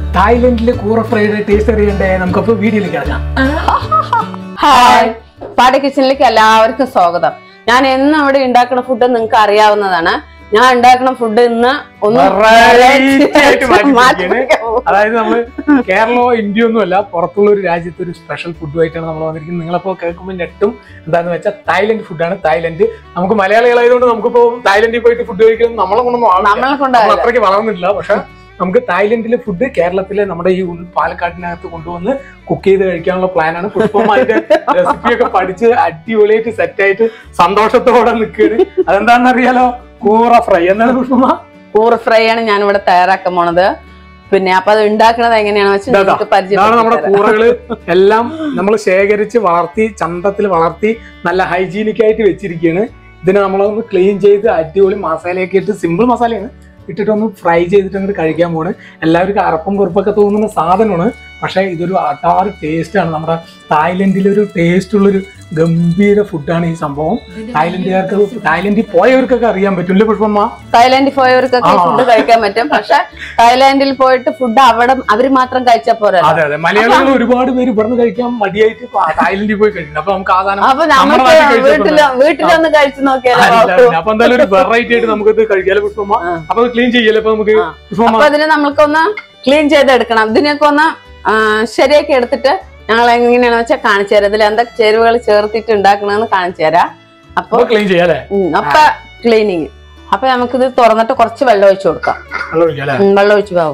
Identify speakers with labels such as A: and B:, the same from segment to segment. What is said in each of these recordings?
A: തായ്ലൻഡിലെ കൂറ fried taste അറിയണ്ടേ നമുക്കപ്പോ വീഡിയോയിലേക്ക് കിടക്കാം
B: ഹായ് പാടി കിച്ചണിലേക്ക് എല്ലാവർക്കും സ്വാഗതം ഞാൻ എന്നും ഇവിടെ ഉണ്ടാക്കുന്ന ഫുഡ് നിങ്ങൾക്ക് അറിയാവുന്നതാണ് ഞാൻ ഉണ്ടാക്കുന്ന ഫുഡ് ഇന്ന് ഒന്ന്
A: Variety ആയിട്ട്
B: മാറ്റി
A: മാറ്റിയിരിക്കുകയാണ്. അതായത് നമ്മള് കേരളമോ ഇന്ത്യ ഒന്നും അല്ല പുറത്തുള്ള ഒരു രാജ്യത്ത് ഒരു സ്പെഷ്യൽ ഫുഡുമായിട്ടാണ് നമ്മൾ വന്നിരിക്കുന്നത് നിങ്ങളപ്പോ കേൾക്കുമ്പോൾ ഞെട്ടും എന്താന്ന് വെച്ചാൽ തായ്ലൻഡ് ഫുഡാണ് തായ്ലൻഡ് നമുക്ക് മലയാളികളായതുകൊണ്ട് നമുക്കിപ്പോ തായ്ലൻഡിൽ പോയിട്ട് ഫുഡ് കഴിക്കണം നമ്മളെ കൊണ്ടൊന്നും ആവില്ല
B: നമ്മളെ
A: നമ്മൾ
B: കൊണ്ടാവില്ല
A: അത്രയ്ക്ക് വളർന്നിട്ടില്ല പക്ഷെ നമുക്ക് തായ്ലൻഡിലെ ഫുഡ് കേരളത്തിലെ നമ്മുടെ ഈ ഉൾ- പാലക്കാടിനകത്ത് കൊണ്ടുവന്ന് കുക്ക് ചെയ്ത് കഴിക്കാനുള്ള പ്ലാനാണ് പുഷ്പം അതിന്റെ റെസിപ്പിയൊക്കെ പഠിച്ച് അടിപൊളിയായിട്ട് സെറ്റ് ആയിട്ട് സന്തോഷത്തോടെ നിൽക്കുകയാണ് അതെന്താണെന്ന് അറിയാലോ കൂറ ഫ്രൈ എന്താണ് പുഷ്പമ്മ
B: കൂറ് ഫ്രൈ ആണ് ഞാൻ ഇവിടെ തയ്യാറാക്കാൻ പോണത് പിന്നെ അപ്പൊ അത് ഉണ്ടാക്കുന്നത് എങ്ങനെയാണെന്ന് വെച്ചാൽ
A: ഇതാ,
B: നിങ്ങൾക്ക്
A: ഇതാണ് നമ്മുടെ
B: പരിചയം
A: കൂറകള് എല്ലാം നമ്മൾ ശേഖരിച്ച് വളർത്തി ചന്തത്തിൽ വളർത്തി നല്ല ഹൈജീനിക് ആയിട്ട് വെച്ചിരിക്കുകയാണ് ഇതിനെ നമ്മളൊന്ന് ക്ലീൻ ചെയ്ത് അടിപൊളി മസാലയൊക്കെ ഇട്ട് സിമ്പിൾ മസാലയാണ് ഇട്ടിട്ട് ഒന്ന് ഫ്രൈ ചെയ്തിട്ട് അങ്ങോട്ട് കഴിക്കാൻ പോണ് എല്ലാവർക്കും അറപ്പും കുറുപ്പൊക്കെ തോന്നുന്ന സാധനമാണ് പക്ഷേ ഇതൊരു അടാറ് ടേസ്റ്റ് ആണ് നമ്മുടെ തായ്ലൻഡിലെ ഒരു ടേസ്റ്റ് ഉള്ളൊരു ഗംഭീര ഫുഡാണ് ഈ സംഭവം തായ്ലൻഡുകാർക്ക് തായ്ലൻഡിൽ പോയവർക്കൊക്കെ അറിയാൻ പറ്റും അല്ലേ പുഷ്പമ്മ
B: തായ്ലാൻഡിൽ പോയവർക്കൊക്കെ
A: ആ.
B: ഫുഡ് കഴിക്കാൻ പറ്റും പക്ഷെ തായ്ലാൻഡിൽ പോയിട്ട് ഫുഡ് അവിടെ അവര് മാത്രം കഴിച്ചാൽ പോരാ
A: അതെ അതെ മലയാളികൾ ഒരുപാട് പേര് ഇവിടുന്ന് കഴിക്കാൻ മടിയായിട്ട് തായ്ലൻഡിൽ പോയി കഴിക്കുന്നു അപ്പൊ നമുക്ക് ആ സാധനം
B: അപ്പൊ
A: നമ്മുടെ
B: നമുക്ക്
A: നാട്ടിൽ കഴിച്ചാൽ
B: വീട്ടില് വീട്ടിലൊന്ന് കഴിച്ചു നോക്കിയാലോ
A: അല്ല, അപ്പൊ എന്തായാലും ഒരു വെറൈറ്റി ആയിട്ട് നമുക്ക് ഇത് കഴിക്കാലോ പുഷ്പമ്മ
B: ആ.
A: അപ്പൊ ക്ലീൻ ചെയ്യല്ലേ അപ്പൊ നമുക്ക്
B: ആ.
A: പുഷ്പമ്മ
B: അപ്പൊ അതിന് നമ്മൾക്കൊന്ന് ക്ലീൻ ചെയ്തെടുക്കണം ഇതിനൊക്കെ ഒന്ന് ആ, ശരിയാക്കി എടുത്തിട്ട് ഞങ്ങൾ എങ്ങനെയാണെന്ന് വെച്ചാൽ കാണിച്ചു തരാം ഇതിൽ എന്തൊക്കെ ചേരുവകൾ ചേർത്തിട്ട് ഉണ്ടാക്കണമെന്ന് കാണിച്ചു തരാം അപ്പൊ
A: അപ്പൊ ക്ലീൻ ചെയ്യാല്ലേ
B: ഉം, അപ്പൊ ക്ലീനിങ് അപ്പൊ നമുക്കിത് തുറന്നിട്ട് കുറച്ച് വെള്ളം ഒഴിച്ചു കൊടുക്കാം
A: വെള്ളം ഒഴിക്കാല്ലേ
B: ഉം, വെള്ളം ഒഴിച്ചു പോവും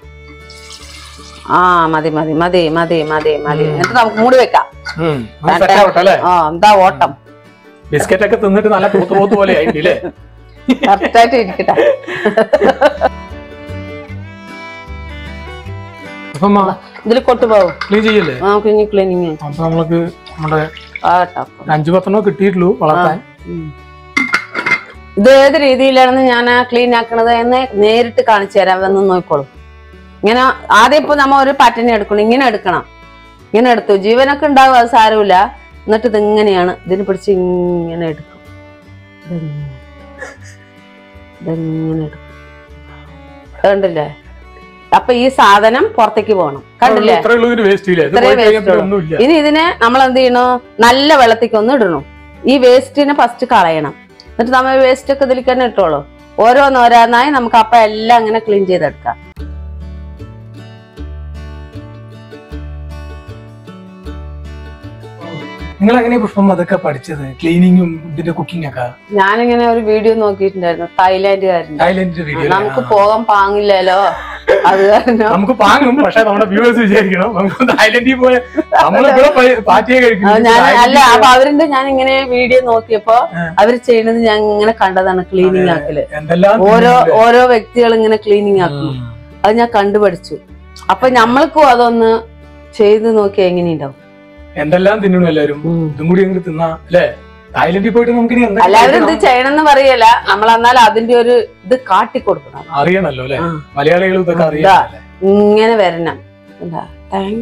B: ആ മതി മതി മതി മതി മതി മതി എന്നിട്ട് നമുക്ക് മൂടി വെക്കാം
A: സെറ്റ് ആവട്ടെ അല്ലേ
B: ആ എന്താ ഓട്ടം
A: ബിസ്ക്കറ്റ് ഒക്കെ തിന്നിട്ട് നല്ല പൂത്ത് പൂത്ത് പോലെ ആയിട്ടില്ലേ
B: കറക്റ്റായിട്ട് ഇരിക്കട്ടെ
A: പുഷ്പമ്മ
B: ഇതിൽ കൊട്ടുപോകും
A: ക്ലീൻ ചെയ്യല്ലേ
B: നമുക്ക് ഇനി ക്ലീനിങ്
A: അപ്പൊ നമ്മൾക്ക് നമ്മുടെ
B: ആട്ടോ
A: ഒരു അഞ്ചു പത്തെണ്ണോ കിട്ടിയിട്ടുള്ളൂ വളർത്താൻ
B: ഉം. ഇത് ഏത് രീതിയിലാണെന്ന് ഞാൻ ക്ലീൻ ആക്കണത് എന്ന് നേരിട്ട് കാണിച്ചു തരാം വന്ന് നോക്കോളൂ ഇങ്ങനെ ആദ്യം ഇപ്പൊ നമ്മ ഒരു പാറ്റേൺ എടുക്കണം ഇങ്ങനെ എടുക്കണം ഇങ്ങനെ എടുത്തു ജീവനൊക്കെ ഉണ്ടാവും അത് സാരമില്ല എന്നിട്ട് ഇത് ഇങ്ങനെയാണ് ഇതിന് പിടിച്ച് ഇങ്ങനെ എടുക്കും ഇതിങ്ങനെ. ഇതിങ്ങനെ എടുക്കും കണ്ടില്ലേ അപ്പൊ ഈ സാധനം പുറത്തേക്ക് പോകണം കണ്ടില്ലേ
A: ഇത്രേ ഉള്ളൂ ഇതിന് വേസ്റ്റ് ഇല്ലേ ഇത്
B: ഇത്രേ
A: പോയി
B: waste
A: കഴിഞ്ഞാൽ പിന്നെ
B: ഉള്ളൂ.
A: ഒന്നുമില്ല
B: ഇനി ഇതിനെ നമ്മൾ എന്ത് ചെയ്യണോ നല്ല വെള്ളത്തേക്ക് ഒന്ന് ഇടണം ഈ വേസ്റ്റിനെ ഫസ്റ്റ് കളയണം എന്നിട്ട് നമ്മൾ വേസ്റ്റ് ഒക്കെ ഇതിലേക്ക് തന്നെ ഇട്ടോളൂ ഓരോന്നോരോന്നായി നമുക്ക് അപ്പൊ എല്ലാം അങ്ങനെ ക്ലീൻ ചെയ്തെടുക്കാം
A: നിങ്ങൾ എങ്ങനെയാ പുഷ്പം അതൊക്കെ പഠിച്ചത് ക്ലീനിങ്ങും ഇതിന്റെ കുക്കിംഗ് ഒക്കെ
B: ഞാനിങ്ങനെ ഒരു വീഡിയോ നോക്കിയിട്ടുണ്ടായിരുന്നു തായ്ലാന്റുകാരൻ്റെ
A: തായ്ലൻഡിന്റെ വീഡിയോ
B: നമുക്ക് പോകാൻ പാങ്ങില്ലല്ലോ അത് കാരണം
A: നമുക്ക് പാങ്ങും പക്ഷെ നമ്മുടെ വ്യൂവേഴ്സ് വിചാരിക്കണം നമുക്ക് തായ്ലൻഡിൽ പോയ നമ്മളിവിടെ പോയി പാറ്റിയെ
B: അത്
A: കഴിക്കും
B: ഞാൻ അല്ല അപ്പൊ അവരിന്റെ ഞാൻ ഇങ്ങനെ വീഡിയോ നോക്കിയപ്പോ അവര് ചെയ്യുന്നത് ഞാൻ ഇങ്ങനെ കണ്ടതാണ് ക്ലീനിങ് ആക്കല്
A: എന്തെല്ലാം
B: ഓരോ ഓരോ വ്യക്തികൾ ഇങ്ങനെ ക്ലീനിങ് ആക്കും അത് ഞാൻ കണ്ടുപഠിച്ചു അപ്പൊ നമ്മൾക്കും അതൊന്ന് ചെയ്ത് നോക്കിയാ എങ്ങനെയുണ്ടാവും
A: എന്തെല്ലാം തിന്നണം എല്ലാരും ഇതും കൂടി അങ്ങോട്ട് തിന്നാ അല്ലേ തായ്ലൻഡിൽ പോയിട്ട് നമുക്ക് ഇനി എന്തൊക്കെ
B: എല്ലാവരും ഇത്
A: കഴിക്കണം?
B: ചെയ്യണമെന്ന് പറയല നമ്മൾ എന്നാൽ അതിന്റെ ഒരു ഇത് കാട്ടിക്കൊടുക്കണം
A: അറിയണല്ലോ അല്ലെ
B: ആ.
A: മലയാളികൾ ഇതൊക്കെ
B: ആ,
A: അറിയാം
B: ഇങ്ങനെ വരണം എന്താ താങ്ക്.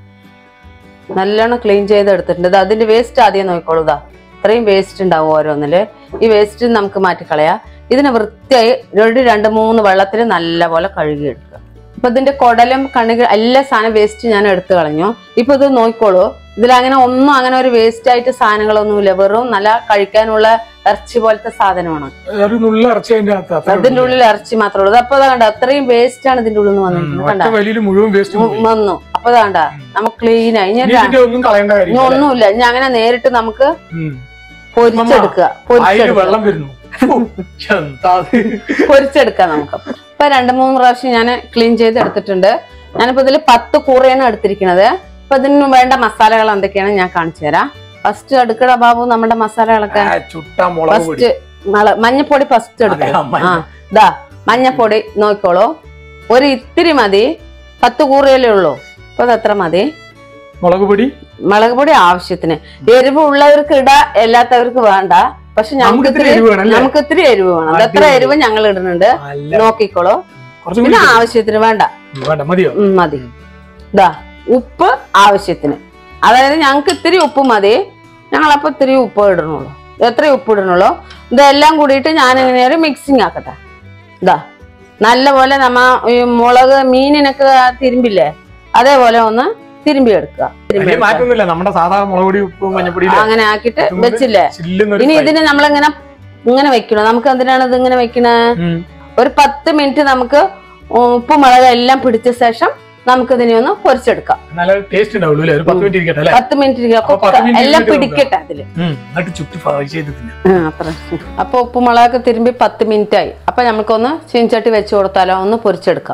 B: നല്ലോണം ക്ലീൻ ചെയ്ത് എടുത്തിട്ടുണ്ട് ഇത് അതിന്റെ വേസ്റ്റ് ആദ്യം നോക്കിക്കോളൂ ഇതാ ഇത്രയും വേസ്റ്റ് ഉണ്ടാവും ഓരോന്നില് ഈ വേസ്റ്റ് നമുക്ക് മാറ്റിക്കളയാം ഇതിനെ വൃത്തിയായി ഒരു രണ്ട് മൂന്ന് വെള്ളത്തിൽ നല്ലപോലെ കഴുകിയെടുക്കുക ഇപ്പൊ ഇതിന്റെ കുടലും കണിക എല്ലാ സാധനം വേസ്റ്റ് ഞാൻ എടുത്തു കളഞ്ഞു ഇപ്പൊ ഇത് നോക്കിക്കോളൂ ഇതിലങ്ങനെ ഒന്നും അങ്ങനെ ഒരു വേസ്റ്റ് ആയിട്ട് സാധനങ്ങളൊന്നുമില്ല വെറും നല്ല കഴിക്കാനുള്ള ഇറച്ചി പോലത്തെ സാധനമാണ്
A: ഒരു നുള്ള ഇറച്ചി അതിന്റെ അകത്ത് അത്രേ
B: അതിന്റെ
A: ഉള്ളൂ.
B: ഉള്ളിൽ ഇറച്ചി മാത്രമേ ഉള്ളൂ അപ്പൊ കണ്ട അത്രയും വേസ്റ്റ് ആണ് ഇതിന്റെ ഉള്ളിൽ നിന്ന്
A: ഉം,
B: വന്നിരിക്കുന്നത്
A: ഒറ്റ
B: കണ്ട
A: വലിയിൽ മുഴുവൻ വേസ്റ്റ്
B: വന്നു അപ്പൊ കണ്ട നമുക്ക് ക്ലീൻ ആയി ഇനി
A: ഇനി ഇതിന്റെ ഒന്നും കളയേണ്ട
B: ഇനി
A: കാര്യം
B: ഒന്നുമില്ല ഇനി അങ്ങനെ നേരിട്ട് നമുക്ക് പൊരിച്ചെടുക്കുക
A: അതില്
B: പൊരിച്ചെടുക്കുക
A: വെള്ളം വരുന്നു ഫു, എന്താ അത്?
B: പൊരിച്ചെടുക്കാം നമുക്ക് ഇപ്പൊ രണ്ട് മൂന്ന് പ്രാവശ്യം ഞാൻ ക്ലീൻ ചെയ്ത് എടുത്തിട്ടുണ്ട് ഞാനിപ്പോ ഇതിൽ പത്ത് കൂറയാണ് എടുത്തിരിക്കുന്നത് അപ്പൊ ഇതിന് വേണ്ട മസാലകൾ എന്തൊക്കെയാണ് ഞാൻ കാണിച്ചു തരാം ഫസ്റ്റ് എടുക്കട ബാബു നമ്മുടെ മസാലകളൊക്കെ
A: ആ, ചുട്ട മുളക് പൊടി
B: ഫസ്റ്റ് മഞ്ഞപ്പൊടി ഫസ്റ്റ് എടുക്കുക
A: ആ, മഞ്ഞ.
B: ആ ഇതാ മഞ്ഞപ്പൊടി നോക്കിക്കോളൂ ഒരു ഇത്തിരി മതി പത്ത് കൂറയല്ലേ ഉള്ളൂ അപ്പൊ അതത്ര മതി
A: മുളക് പൊടി
B: മുളക് പൊടി ആവശ്യത്തിന് എരിവ് ഉള്ളവർക്ക് ഇടാ എല്ലാത്തവർക്ക് വേണ്ട പക്ഷെ
A: നമുക്ക്
B: ഞങ്ങൾക്ക്
A: ഇത്തിരി
B: ഇത്തിരി
A: എരിവ് വേണം അല്ലേ
B: നമുക്ക് ഇത്തിരി എരിവ് വേണം അത് എത്ര
A: അടിപൊളി.
B: എരിവ് ഞങ്ങൾ ഇടുന്നുണ്ട്
A: അല്ല
B: നോക്കിക്കോളൂ
A: കുറച്ചും
B: പിന്നെ
A: കൂടി
B: ആവശ്യത്തിന് വേണ്ട
A: ഉം, വേണ്ട മതിയോ
B: ഉം, മതി ഇതാ ഉപ്പ് ആവശ്യത്തിന് അതായത് ഞങ്ങൾക്ക് ഇത്തിരി ഉപ്പ് മതി ഞങ്ങളപ്പോ ഇത്തിരി ഉപ്പ് ഇടണുള്ളൂ എത്ര ഉപ്പ് ഇടണുള്ളൂ ഇതെല്ലാം കൂടിയിട്ട് ഞാൻ ഇങ്ങനെ ഒരു മിക്സിങ് ആക്കട്ടെ ഇതാ നല്ലപോലെ നമ്മ ഈ മുളക് മീനിനൊക്കെ തിരുമ്പില്ലേ അതേപോലെ ഒന്ന് തിരുമ്പി എടുക്കുക തിരുമ്പി
A: വലിയ മാറ്റമൊന്നുമില്ല നമ്മുടെ സാധാ മുളക് പൊടി ഉപ്പും മഞ്ഞപ്പൊടിയിലെ
B: അങ്ങനെ ആക്കിയിട്ട് വെച്ചില്ലേ
A: ചില്ലുന്നൊരു
B: ഇനി ഇതിന് നമ്മളിങ്ങനെ ഇങ്ങനെ വെക്കണം നമുക്ക് എന്തിനാണ് ഇത് ഇങ്ങനെ വെക്കണേ
A: ഉം.
B: ഒരു പത്ത് മിനിറ്റ് നമുക്ക് ഉപ്പ് മുളക് എല്ലാം പിടിച്ച ശേഷം നമുക്ക് ഇതിനെ ഒന്ന് പൊരിച്ചെടുക്കാം
A: നല്ല ടേസ്റ്റ് ഉണ്ടാവുള്ളൂ അല്ലേ ഒരു പത്ത് മിനിറ്റ് ഇരിക്കട്ടെ അല്ലേ
B: പത്ത് മിനിറ്റ്
A: അപ്പൊ പത്ത് minute
B: എല്ലാം
A: ഇരുന്നിട്ട്
B: പിടിക്കട്ടെ അതില്
A: ഉം. എന്നിട്ട് ചുറ്റി ഫ്രൈ ചെയ്ത് തിന്നാം
B: ആ, അത്ര അപ്പൊ ഉപ്പുമുളകൊക്കെ തിരുമ്പി പത്ത് മിനിറ്റ് ആയി അപ്പൊ നമുക്കൊന്ന് ചീൻചട്ടി വെച്ച് കൊടുത്താലോ ഒന്ന് പൊരിച്ചെടുക്കാം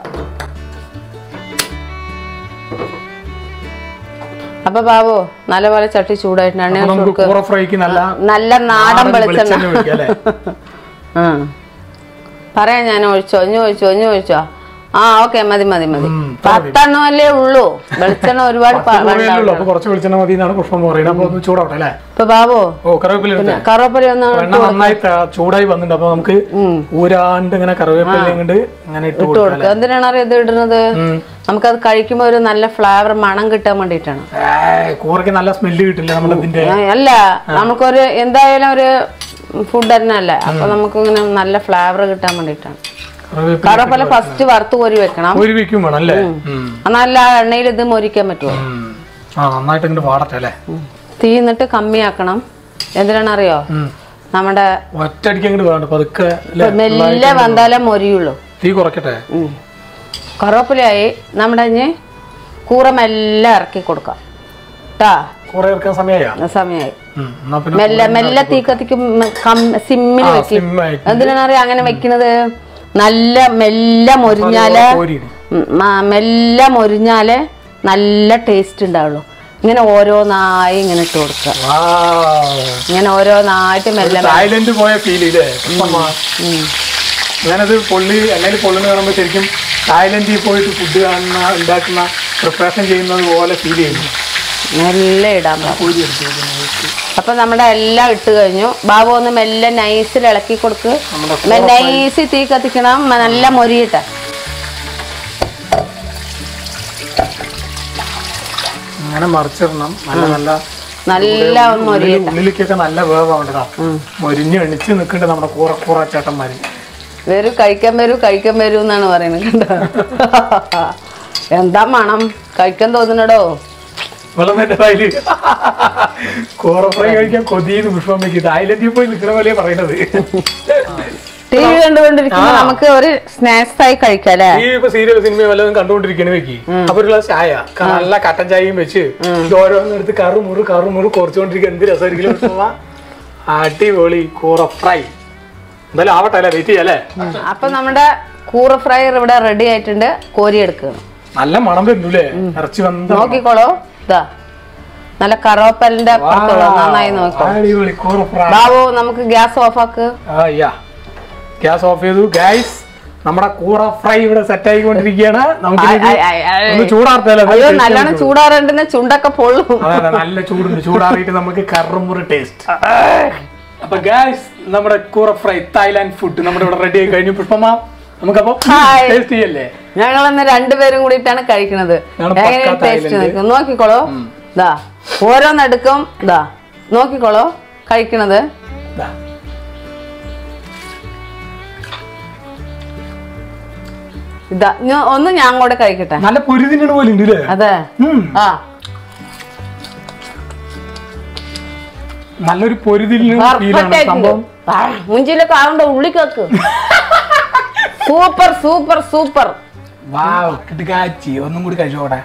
B: അപ്പൊ ബാബു നല്ലപോലെ ചട്ടി ചൂടായിട്ടാണ്
A: അപ്പൊ നമുക്ക് കൂറ ഫ്രൈക്ക് നല്ല
B: നല്ല നാടൻ വെളിച്ചെണ്ണ
A: വെളിച്ചെണ്ണ ഒഴിക്കാം അല്ലേ
B: ആ പറയാം ഞാൻ ഒഴിച്ചോ ഇനി ഒഴിച്ചോ ഇനി ഒഴിച്ചോ ആ ഓക്കെ മതി മതി മതി
A: ഉം,
B: പത്തെണ്ണമല്ലേ ഉള്ളൂ വെളിച്ചെണ്ണ ഒരുപാട് പ-
A: കുറേ ഉള്ളൂ അപ്പൊ കുറച്ച് വെളിച്ചെണ്ണ മതി എന്നാണ് പുഷ്പം പറയുന്നത് അപ്പൊ ഒന്ന് ചൂടാവട്ടെ അല്ലേ
B: ഇപ്പൊ ബാബു
A: ഓ കറിവേപ്പില എടുത്തേ
B: കറുവപ്പരി ഒന്ന്
A: എണ്ണ നന്നായി ത- ചൂടായി വന്നിട്ടുണ്ട് അപ്പൊ നമുക്ക്
B: ഉം.
A: ഊരാണ്ട് ഇങ്ങനെ കറിവേപ്പില കൊണ്ട് അങ്ങനെ ഇട്ട്
B: ഇട്ട്
A: കൊടുക്കാം
B: കൊടുക്കുക എന്തിനാണ് അറിയാം ഇത് ഇടുന്നത്
A: ഉം.
B: നമുക്കത് കഴിക്കുമ്പോ ഒരു നല്ല ഫ്ലേവർ മണം കിട്ടാൻ വേണ്ടിയിട്ടാണ്
A: ഏയ്, കൂറയ്ക്ക് നല്ല സ്മെല്ല് കിട്ടില്ല നമ്മുടെ ഇതിന്റെ
B: ആ, അല്ല നമുക്കൊരു എന്തായാലും ഒരു ഫുഡ് തന്നെ അല്ലേ അപ്പൊ നമുക്ക് ഇങ്ങനെ നല്ല ഫ്ലേവർ കിട്ടാൻ വേണ്ടിയിട്ടാണ്
A: കറിവേപ്പില
B: കറുവപ്പല ഫസ്റ്റ് വറുത്ത് കോരി വെക്കണം
A: ഒരു വെക്കും വേണം അല്ലേ ഉം.
B: എന്നാൽ ആ എണ്ണയിൽ ഇത് മൊരിക്കാൻ പറ്റുമോ
A: ഉം. ആ നന്നായിട്ട് ഇങ്ങോട്ട് പാടട്ടെ അല്ലേ
B: തീ എന്നിട്ട് കമ്മിയാക്കണം എന്തിനാണ് അറിയോ
A: ഉം.
B: നമ്മുടെ
A: ഒറ്റയടിക്ക് അങ്ങോട്ട് വേണ്ട പതുക്കെ അല്ലേ?
B: മെല്ലെ വന്നാലേ മൊരിയുള്ളൂ
A: തീ കുറയ്ക്കട്ടെ
B: ഉം. കറുവപ്പലയായി നമ്മുടെ ഇനി കൂറ മെല്ലെ ഇറക്കി കൊടുക്കാം ട്ടാ
A: കുറെ ഇറക്കാൻ സമയമാ
B: സമയമായി
A: എന്നാ പിന്നെ
B: മെല്ലെ മെല്ലെ തീ കത്തിക്കും സിമ്മിൽ
A: ആ,
B: വെക്കും
A: slim ആയിട്ട്
B: എന്തിനാണ് അറിയാം അങ്ങനെ വെക്കുന്നത് നല്ല മെല്ലെ മൊരിഞ്ഞാല്
A: കോരിയിടും.
B: ഉം, മ- മെല്ലെ മൊരിഞ്ഞാല് നല്ല ടേസ്റ്റ് ഉണ്ടാവുള്ളൂ ഇങ്ങനെ ഓരോന്നായി ഇങ്ങനെ ഇട്ട് കൊടുക്കുക
A: വാവ്.
B: ഇങ്ങനെ ഓരോന്നായിട്ട് മെല്ലെ
A: തായ്ലൻഡ് പോയ ഫീൽ ഇല്ലേ അമ്മ.
B: ഉം.
A: ഞാനത് പൊള്ളി എണ്ണയിൽ പൊള്ളുന്ന കാണുമ്പോൾ ശരിക്കും തായ്ലൻഡിൽ പോയിട്ട് ഫുഡ് കാണുന്ന ഉണ്ടാക്കുന്ന പ്രിപ്പറേഷൻ ചെയ്യുന്നത് പോലെ ഫീൽ ചെയ്യുന്നു
B: മെല്ലെ ഇടാൻ പാടില്ല
A: കോരി എടുത്ത് വെക്കുന്നു.
B: അപ്പൊ നമ്മുടെ എല്ലാം ഇട്ട് കഴിഞ്ഞു ബാബു ഒന്ന് മെല്ലെ നൈസിൽ ഇളക്കി കൊടുക്ക്
A: നമ്മുടെ
B: നൈസ് തീ കത്തിക്കണം മ- നല്ല മൊരിയിട്ടെ
A: അങ്ങനെ മറിച്ചിടണം നല്ല നല്ല
B: നല്ല ഒന്ന്
A: ഉള്ളിൽ-
B: മൊരിയിട്ടെ
A: ഉള്ളിലേക്കൊക്കെ നല്ല വേവാണ്ടതാ മൊരിഞ്ഞ് എണിച്ച് നിൽക്കണ്ട നമ്മുടെ കൂറ കൂറ ചേട്ടന്മാര്
B: വരൂ കഴിക്കാൻ വരൂ കഴിക്കാൻ വരൂ എന്നാണ് പറയുന്നത് കണ്ടോ എന്താ മണം കഴിക്കാൻ തോന്നുന്നടോ
A: വെള്ളം എന്റെ വായില് കൂറ ഫ്രൈ കഴിക്കാൻ കൊതിയെന്ന് പുഷ്പം വെക്കും തായ്ലൻഡിൽ പോയി നിൽക്കണ പോലെ പറയണത്
B: ടി വി കണ്ടുകൊണ്ടിരിക്കുമ്പോ നമുക്ക് ഒരു സ്നാക്സ് ആയി കഴിക്കാം അല്ലേ
A: ഈ ഇപ്പൊ സീരിയൽ സിനിമ വല്ലതും കണ്ടുകൊണ്ടിരിക്കണ വെക്കി അപ്പൊ ഒരു ഗ്ലാസ് ചായ ക- നല്ല കട്ടൻ ചായയും വെച്ച് ഇത് ഓരോന്നെടുത്ത് കറു മുറു കറു മുറു കുറച്ചുകൊണ്ടിരിക്കുക എന്ത് രസമായിരിക്കും പുഷ്പമ്മ? അടിപൊളി കൂറ ഫ്രൈ എന്തായാലും ആവട്ടെ അല്ലേ വെയിറ്റ് ചെയ്യാം അല്ലേ
B: അപ്പൊ നമ്മുടെ കൂറ ഫ്രൈ ഇവിടെ റെഡി ആയിട്ടുണ്ട് കോരി എടുക്കണം
A: നല്ല മണം വരുന്നുല്ലേ ഇറച്ചി വന്ന
B: നോക്കിക്കോളൂ ഇതാ നല്ല കറുവപ്പലിന്റെ അപ്പുറത്തുള്ള നന്നായി നോക്കോ
A: അടിപൊളി കൂറ ഫ്രൈ
B: ബാബു നമുക്ക് ഗ്യാസ് ഓഫ് ആക്ക്
A: ആ യാ ഗ്യാസ് ഓഫ് ചെയ്തു ഗൈസ് നമ്മുടെ കൂറ ഫ്രൈ ഇവിടെ സെറ്റ് ആയിക്കൊണ്ടിരിക്കുകയാണ് നമുക്ക്
B: ആയ്, ആയ്, ആയ്, ആയ്.
A: ഒന്ന് ചൂടാർത്തല്ലോ
B: അയ്യോ നല്ലോണം ചൂടാറുണ്ടെന്ന് ചുണ്ടൊക്കെ പൊള്ളും
A: അതെ അതെ നല്ല ചൂടുണ്ട് ചൂടാറിയിട്ട് നമുക്ക് കറുമുറ് ടേസ്റ്റ് അപ്പൊ ഗായ്സ് നമ്മുടെ കൂറ ഫ്രൈ തായ്ലാൻഡ് ഫുഡ് നമ്മുടെ ഇവിടെ റെഡി ആയി കഴിഞ്ഞു പുഷ്പമ്മ നമുക്കപ്പോ
B: Hi.
A: ടേസ്റ്റ് ചെയ്യല്ലേ
B: ഞങ്ങൾ അന്ന് രണ്ടുപേരും കൂടിയിട്ടാണ് കഴിക്കുന്നത്
A: ഞങ്ങള് പക്കാ
B: എങ്ങനെ ടേസ്റ്റ്
A: തായ്ലൻഡ്.
B: നിൽക്കും നോക്കിക്കോളൂ ഇതാ ഓരോന്നെടുക്കും ഇതാ നോക്കിക്കോളൂ കഴിക്കണത്
A: ദാ.
B: ഇതാ ഞാൻ- ഒന്ന് ഞാൻ കൂടെ കഴിക്കട്ടെ
A: നല്ല പൊരുതിനാണ് പോലെ ഉണ്ട് അല്ലേ
B: അതെ
A: ഉം.
B: ആ
A: നല്ലൊരു പൊരുതിലിന്
B: പെർഫെക്റ്റ്
A: ഫീലാണ്
B: ആയിട്ടുണ്ട്
A: സംഭവം
B: ആ, മുഞ്ചിലൊക്കെ ആവണ്ട ഉള്ളിക്കൊക്കെ സൂപ്പർ സൂപ്പർ സൂപ്പർ
A: വാവ് കിട്ടുകാച്ചി ഒന്നും കൂടി കഴിച്ചോട്ടെ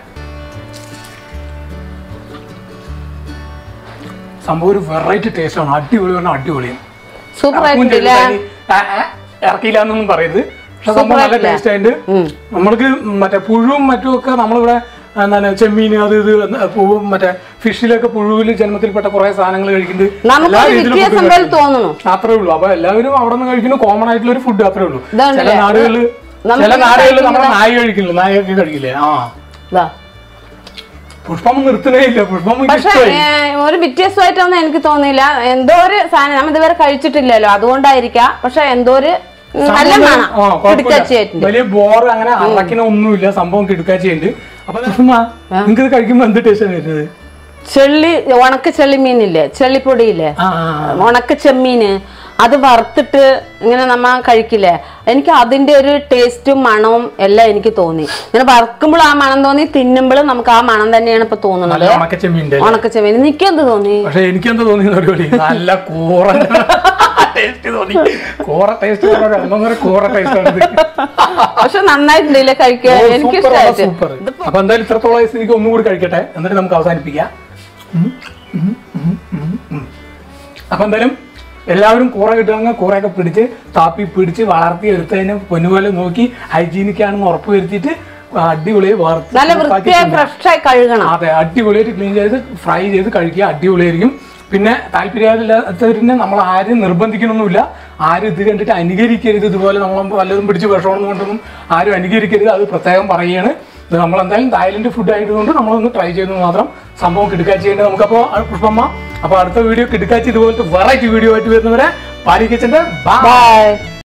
A: സംഭവം ഒരു വെറൈറ്റി ടേസ്റ്റ് ആണ് അടിപൊളി പറഞ്ഞാൽ അടിപൊളിയാണ്
B: സൂപ്പർ
A: ഇറക്കും
B: ആയിട്ടില്ല
A: ചെയ്തിട്ട് ആ, ആ, ഇറക്കിയില്ല എന്നൊന്നും പറയരുത് പക്ഷെ സംഭവം നല്ല
B: ആയിട്ടില്ല.
A: ടേസ്റ്റ് ആയിട്ട് നമ്മൾക്ക് മറ്റേ പുഴുവും മറ്റും ഒക്കെ നമ്മളിവിടെ എന്താണ് ചെമ്മീൻ അത് ഇത് പൂവും മറ്റേ ഫിഷിലൊക്കെ പുഴുവിൽ ജന്മത്തിൽപ്പെട്ട കുറെ സാധനങ്ങൾ കഴിക്കുന്നുണ്ട്
B: നമുക്ക്
A: എല്ലാ രീതിയിലും
B: വ്യത്യാസം
A: food
B: പോലെ തോന്നുന്നു
A: അത്രേ ഉള്ളൂ അപ്പൊ എല്ലാവരും അവിടെ നിന്ന് കഴിക്കുന്ന കോമൺ ആയിട്ടുള്ള ഒരു ഫുഡ് അത്രേ ഉള്ളൂ
B: ഇതാണല്ലേ?
A: ചില നാടുകളിൽ
B: നമുക്ക്
A: ചില
B: ഈ
A: നാടുകളിൽ
B: കഴിക്കുന്ന-
A: നമ്മുടെ നായ കഴിക്കില്ല നായൊക്കെ കഴിക്കില്ലേ ആ
B: ഇതാ
A: പുഷ്പം നിർത്തണേ ഇല്ല പുഷ്പം എനിക്ക്
B: പക്ഷെ
A: ഇഷ്ടമായി
B: ഏ, ഒരു വ്യത്യാസമായിട്ടൊന്നും എനിക്ക് തോന്നിയില്ല എന്തോ ഒരു സാധനം നമ്മൾ ഇതുവരെ കഴിച്ചിട്ടില്ലല്ലോ അതുകൊണ്ടായിരിക്കാം പക്ഷെ എന്തോ ഒരു നല്ല
A: സംഭവം,
B: മണം
A: ആ, കുഴപ്പമില്ല.
B: പിടിക്കാച്ചിയായിട്ടുണ്ട്
A: വലിയ ബോർ അങ്ങനെ അറക്കിന ഒന്നുമില്ല സംഭവം കിടക്കാച്ചുണ്ട് അപ്പൊ നിങ്ങൾക്ക് ഇത് കഴിക്കുമ്പോ എന്ത് ടേസ്റ്റ് ആണ് വരുന്നത്
B: ചെള്ളി ഉണക്ക ചെള്ളി മീനില്ലേ ചെള്ളിപ്പൊടിയില്ലേ
A: ആ, ആ, ആ.
B: ഉണക്ക ചെമ്മീന് അത് വറുത്തിട്ട് ഇങ്ങനെ നമ്മ കഴിക്കില്ലേ എനിക്ക് അതിന്റെ ഒരു ടേസ്റ്റും മണവും എല്ലാം എനിക്ക് തോന്നി ഇങ്ങനെ വറുക്കുമ്പോൾ ആ മണം തോന്നി തിന്നുമ്പോഴും നമുക്ക് ആ മണം തന്നെയാണ് ഇപ്പൊ തോന്നുന്നത്
A: നല്ല ഉണക്കച്ചെമ്മീൻ്റെ
B: ഉണക്കച്ചെമ്മീൻ നിനക്ക് എന്ത് തോന്നി
A: പക്ഷെ എനിക്ക് എന്താ തോന്നിയെന്ന് അറിയോടി നല്ല കൂറ ടേസ്റ്റ് തോന്നി കൂറ ടേസ്റ്റ് ഒന്നൊന്നര കൂറ ടേസ്റ്റ് ആണ് ഇത്.
B: പക്ഷെ നന്നായിട്ടുണ്ടല്ലേ കഴിക്കാൻ
A: ഓ,
B: എനിക്ക്
A: സൂപ്പർ ആണ്,
B: ഇഷ്ടമായിട്ട്
A: സൂപ്പർ അപ്പൊ എന്തായാലും ഇത്രത്തോളം സ്ഥിതിക്ക് ഒന്നും കൂടി കഴിക്കട്ടെ എന്നിട്ട് നമുക്ക് അവസാനിപ്പിക്കാം ഉം, ഉം, ഉം, ഉം, ഉം. അപ്പൊ എന്തായാലും എല്ലാവരും കൂറ കിട്ടുകയാണെങ്കിൽ കൂറയൊക്കെ പിടിച്ച് താപ്പി പിടിച്ച് വളർത്തി എടുത്തതിന് പൊന്നുപോലെ നോക്കി ഹൈജീനിക് ആണെന്ന് ഉറപ്പ് വരുത്തിയിട്ട് അടിപൊളി വറുത്ത്
B: നല്ല
A: ഉപ്പാക്കി
B: വൃത്തിയായി
A: തിന്നാം.
B: ഫ്രഷായി കഴുകണം
A: അതെ അടിപൊളിയായിട്ട് ക്ലീൻ ചെയ്ത് ഫ്രൈ ചെയ്ത് കഴിക്കുക അടിപൊളിയായിരിക്കും പിന്നെ താല്പര്യമില്ലാത്തവരിനെ നമ്മൾ ആരും നിർബന്ധിക്കണമൊന്നുമില്ല ആരും ഇത് കണ്ടിട്ട് അനുകരിക്കരുത് ഇതുപോലെ നമ്മൾ വല്ലതും പിടിച്ച് വിഷമം കൊണ്ടൊന്നും ആരും അനുകരിക്കരുത് അത് പ്രത്യേകം പറയുകയാണ് ഇത് നമ്മൾ എന്തായാലും തായ്ലൻഡ് ഫുഡ് ആയതുകൊണ്ട് നമ്മളൊന്ന് ട്രൈ ചെയ്തു മാത്രം സംഭവം കിടക്കാച്ചി ചെയ്യേണ്ടത് നമുക്കപ്പോൾ പുഷ്പമ്മ അപ്പോൾ അടുത്ത വീഡിയോ കിടക്കാച്ചി ഇതുപോലത്തെ വെറൈറ്റി വീഡിയോ ആയിട്ട് വരുന്നവരെ പാലി കിച്ചൻ്റെ ബൈ
B: ബൈ